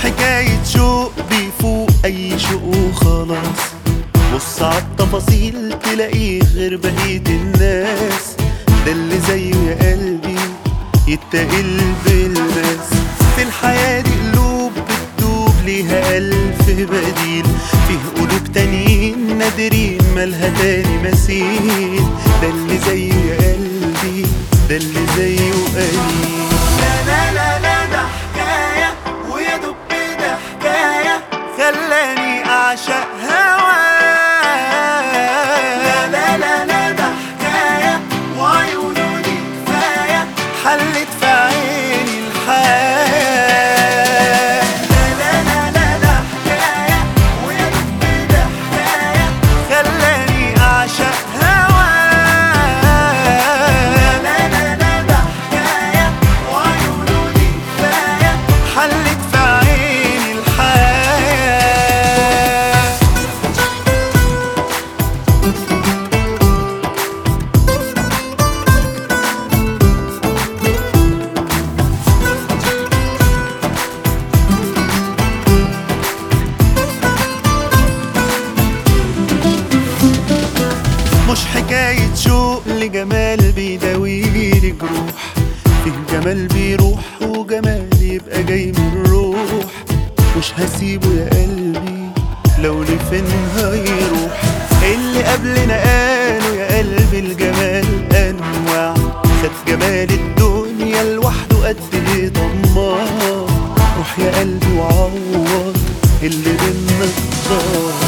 حكاية شوق بيفوق أي شوق وخلاص بص عالتفاصيل تلاقيه غير بقية الناس ده اللي زيه يا قلبي يتقل بالناس في الحياة دي قلوب بتدوب ليها ألف بديل فيه قلوب تانيين نادرين مالها تاني مثيل ده اللي زيه يا قلبي ده اللي زيه قليل لا لا لا لا ده حكاية ويا دب ده حكاية خلاني أعشق هواه لا لا لا لا ده حكاية وعيونه دي كفاية حلت في عيني الحياة لا لا لا لا ده حكاية ويا دب ده حكاية خلاني أعشق هواه لا لا لا ده حكاية وعيونه دي كفاية حلت في عيني الحياة مش حكاية شوق لجمال بيداويلي جروح فيه جمال بيروح وجمال يبقى جاي من روح مش هسيبه يا قلبي لو لفين هيروح اللي قبلنا قالوا يا قلبي الجمال انواع خد جمال الدنيا لوحده قد ايه طماع روح يا قلبي وعوض اللي بينا ضاع